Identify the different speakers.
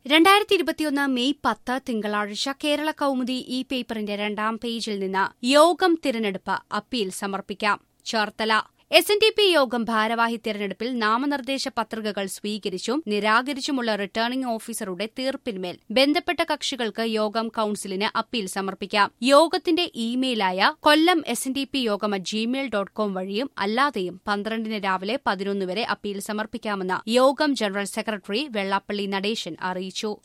Speaker 1: രണ്ടായിരത്തി ഇരുപത്തിയൊന്ന് മെയ് പത്ത് തിങ്കളാഴ്ച കേരള കൗമുദി ഈ പേപ്പറിന്റെ രണ്ടാം പേജിൽ നിന്ന് യോഗം തിരഞ്ഞെടുപ്പ് അപ്പീൽ സമർപ്പിക്കാം Cherthala S N D P യോഗം ഭാരവാഹി തിരഞ്ഞെടുപ്പിൽ നാമനിർദ്ദേശ പത്രികകൾ സ്വീകരിച്ചും നിരാകരിച്ചുമുള്ള റിട്ടേണിംഗ് ഓഫീസറുടെ തീർപ്പിന്മേൽ ബന്ധപ്പെട്ട കക്ഷികൾക്ക് യോഗം കൌൺസിലിന് അപ്പീൽ സമർപ്പിക്കാം യോഗത്തിന്റെ ഇമെയിലായ Kollam S N D P യോഗം അറ്റ് ജിമെയിൽ ഡോട്ട് കോം വഴിയും അല്ലാതെയും പന്ത്രണ്ടിന് രാവിലെ പതിനൊന്ന് വരെ അപ്പീൽ സമർപ്പിക്കാമെന്ന് യോഗം ജനറൽ സെക്രട്ടറി വെള്ളാപ്പള്ളി നടേശൻ അറിയിച്ചു